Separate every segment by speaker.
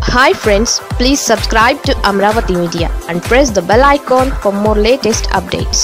Speaker 1: hi friends please subscribe to Amaravati media and press the bell icon for more latest updates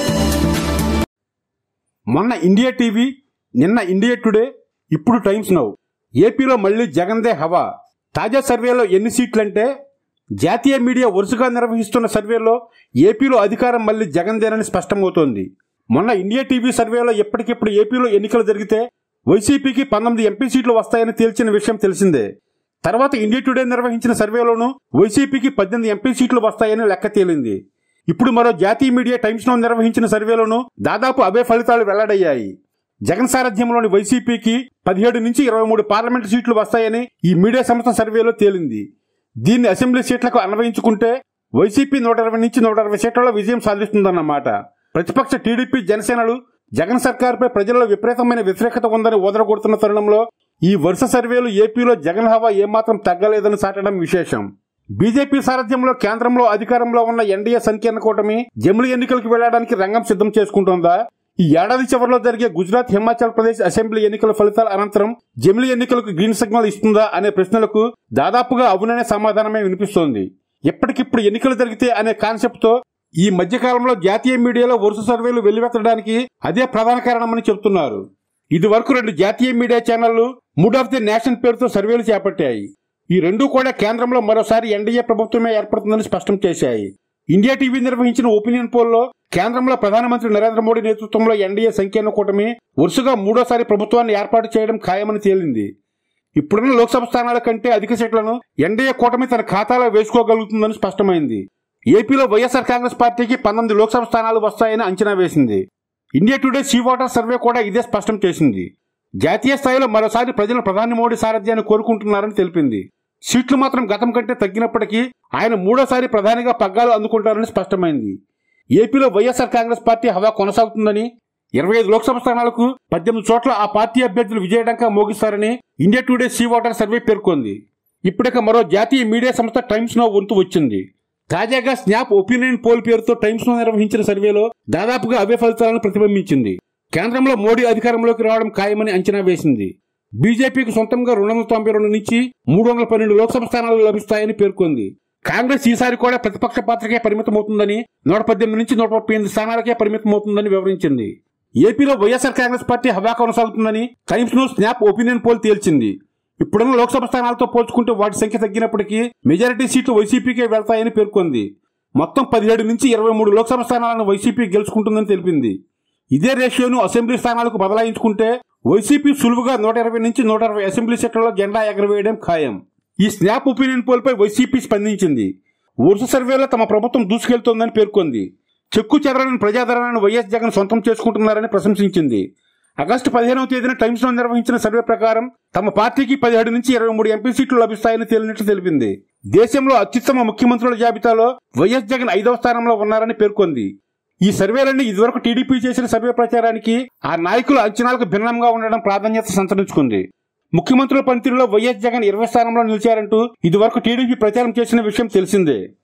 Speaker 2: మొన్న India TV నిన్న India Today ఇప్పుడు Times Now ఏపీలో మళ్ళీ జగన్దే హవా తాజా సర్వేలో ఎన్ని సీట్లంటే జాతీయ మీడియా వరుసగా నిర్వహిస్తున్న సర్వేలో ఏపీలో అధికారం మళ్ళీ జగన్దేనని స్పష్టమవుతోంది మొన్న ఇండియా టీవీ సర్వేలో ఎప్పటికిప్పుడు ఏపీలో ఎన్నికలు జరిగితే వైసీపీకి పంతొమ్మిది ఎంపీ సీట్లు వస్తాయని తేల్చిన విషయం తెలిసిందే తర్వాత ఇండియా టుడే నిర్వహించిన సర్వేలోనూ వైసీపీకి పద్దెనిమిది ఎంపీ సీట్లు వస్తాయని లెక్క తేలింది ఇప్పుడు మరో జాతీయ మీడియా టైమ్స్ నౌ నిర్వహించిన సర్వేలోనూ దాదాపు అవే ఫలితాలు వెల్లడయ్యాయి జగన్ సారథ్యంలోని వైసీపీకి పదిహేడు నుంచి ఇరవై మూడు పార్లమెంటు సీట్లు వస్తాయని ఈ మీడియా సంస్థ సర్వేలో తేలింది దీన్ని అసెంబ్లీ సీట్లకు అన్వయించుకుంటే వైసీపీ నూట ఇరవై నుంచి నూట అరవై సీట్లలో విజయం సాధిస్తుందన్నమాట ప్రతిపక్ష టీడీపీ జనసేనలు జగన్ సర్కార్పై ప్రజల్లో విపరీతమైన వ్యతిరేకత ఉందని ఓదరగొడుతున్న తరుణంలో ఈ వరుస సర్వేలు ఏపీలో జగన్ హవా ఏమాత్రం తగ్గలేదని సాటడం విశేషం బీజేపీ సారథ్యంలో కేంద్రంలో అధికారంలో ఉన్న ఎన్డీఏ సంకీర్ణ కూటమి జమిలి ఎన్నికలకు వెళ్లడానికి రంగం సిద్ధం చేసుకుంటోందా ఈ ఏడాది చివరిలో జరిగే గుజరాత్ హిమాచల్ ప్రదేశ్ అసెంబ్లీ ఎన్నికల ఫలితాల అనంతరం జమిలి ఎన్నికలకు గ్రీన్ సిగ్నల్ ఇస్తుందా అనే ప్రశ్నలకు దాదాపుగా అవుననే సమాధానమే వినిపిస్తోంది ఎప్పటికిప్పుడు ఎన్నికలు జరిగితే అనే కాన్సెప్ట్ తో ఈ మధ్యకాలంలో జాతీయ మీడియాలో వరుస సర్వేలు వెల్లువెత్తడానికి అదే ప్రధాన కారణమని చెబుతున్నారు ఇది వరకు రెండు జాతీయ మీడియా ఛానళ్లు మూడ్ ఆఫ్ ది నేషన్ పేరుతో సర్వేలు చేపట్టాయి ఈ రెండూ కూడా కేంద్రంలో మరోసారి ఎన్డీఏ ప్రభుత్వమే ఏర్పడుతుందని స్పష్టం చేశాయి ఇండియా టీవీ నిర్వహించిన ఒపీనియన్ పోల్లో కేంద్రంలో ప్రధానమంత్రి నరేంద్ర మోడీ నేతృత్వంలో ఎన్డీఏ సంకీర్ణ కూటమి వరుసగా మూడోసారి ప్రభుత్వాన్ని ఏర్పాటు చేయడం ఖాయమని తేలింది ఇప్పుడున్న లోక్సభ స్థానాల కంటే అధిక సీట్లను ఎన్డీఏ కూటమి తన ఖాతాలో వేసుకోగలుగుతుందని స్పష్టమైంది ఏపీలో వైఎస్ఆర్ కాంగ్రెస్ పార్టీకి పంతొమ్మిది లోక్సభ స్థానాలు వస్తాయని అంచనా వేసింది India Today C Voter survey కూడా ఇదే స్పష్టం చేసింది జాతీయ స్థాయిలో మరోసారి ప్రజలు ప్రధాని మోడీ సారథ్యాన్ని కోరుకుంటున్నారని తెలిపింది సీట్లు మాత్రం గతం కంటే తగ్గినప్పటికీ ఆయన మూడోసారి ప్రధానిగా పగ్గాలు అందుకుంటారని స్పష్టమైంది ఏపీలో వైఎస్ఆర్ కాంగ్రెస్ పార్టీ హవా కొనసాగుతుందని ఇరవై ఐదు లోక్సభ స్థానాలకు పద్దెనిమిది చోట్ల ఆ పార్టీ అభ్యర్థులు విజయడంకా మోగిస్తారని India Today C Voter survey పేర్కొంది ఇప్పటిక మరో జాతీయ మీడియా సంస్థ టైమ్స్ నో వంతు వచ్చింది తాజాగా స్నాప్ ఒపీనియన్ పోల్ పేరుతో టైమ్స్ నో నిర్వహించిన సర్వేలో దాదాపుగా అవే ఫలితాలను ప్రతిబింబించింది కేంద్రంలో మోడీ అధికారంలోకి రావడం ఖాయమని అంచనా వేసింది బీజేపీకి సొంతంగా రెండు వందల తొంభై రెండు నుంచి మూడు వందల పన్నెండు లోక్సభ స్థానాలు లభిస్తాయని పేర్కొంది కాంగ్రెస్ ఈసారి కూడా ప్రతిపక్ష పాత్రకే పరిమితమవుతుందని నూట పద్దెనిమిది నుంచి నూట ముప్పై ఎనిమిది స్థానాలకే పరిమితమవుతుందని వివరించింది ఏపీలో వైఎస్ఆర్ కాంగ్రెస్ పార్టీ హవా కొనసాగుతుందని Times News snap opinion poll తేల్చింది ఇప్పుడున్న లోక్సభ స్థానాలతో పోల్చుకుంటే వాటి సంఖ్య తగ్గినప్పటికీ మెజారిటీ సీట్లు వైసీపీకే వెళ్తాయని పేర్కొంది మొత్తం పదిహేడు నుంచి ఇరవై మూడు లోక్సభ స్థానాలను వైసీపీ గెలుచుకుంటుందని తెలిపింది ఇదే రేషియోను అసెంబ్లీ స్థానాలకు బదలాయించుకుంటే వైసీపీ సులువుగా నూట ఇరవై నుంచి నూట అరవై అసెంబ్లీ సీట్లలో జెండా ఎగరవేయడం ఖాయం ఈ స్నాప్ ఒపీనియన్ పోల్పై వైసీపీ స్పందించింది వరుస సర్వేలో తమ ప్రభుత్వం దూసుకెళ్తోందని పేర్కొంది చెక్కు చెదరని ప్రజాదరణను వైఎస్ జగన్ సొంతం చేసుకుంటున్నారని ప్రశంసించింది ఆగస్టు పదిహేనవ తేదీన టైమ్స్ లో నిర్వహించిన సర్వే ప్రకారం తమ పార్టీకి పదిహేడు నుంచి ఇరవై మూడు ఎంపీ సీట్లు లభిస్తాయని తేలినట్లు తెలిపింది దేశంలో అత్యుత్తమ ముఖ్యమంత్రుల జాబితాలో వైఎస్ జగన్ ఐదవ స్థానంలో ఉన్నారని పేర్కొంది ఈ సర్వేలన్నీ ఇదివరకు టీడీపీ చేసిన సర్వే ప్రచారానికి ఆ నాయకుల అంచనాలకు భిన్నంగా ఉండడం ప్రాధాన్యత సంతరించుకుంది ముఖ్యమంత్రుల పనితీరులో వైఎస్ జగన్ ఇరవై స్థానంలో నిలిచారంటూ ఇదివరకు టీడీపీ ప్రచారం చేసిన విషయం తెలిసిందే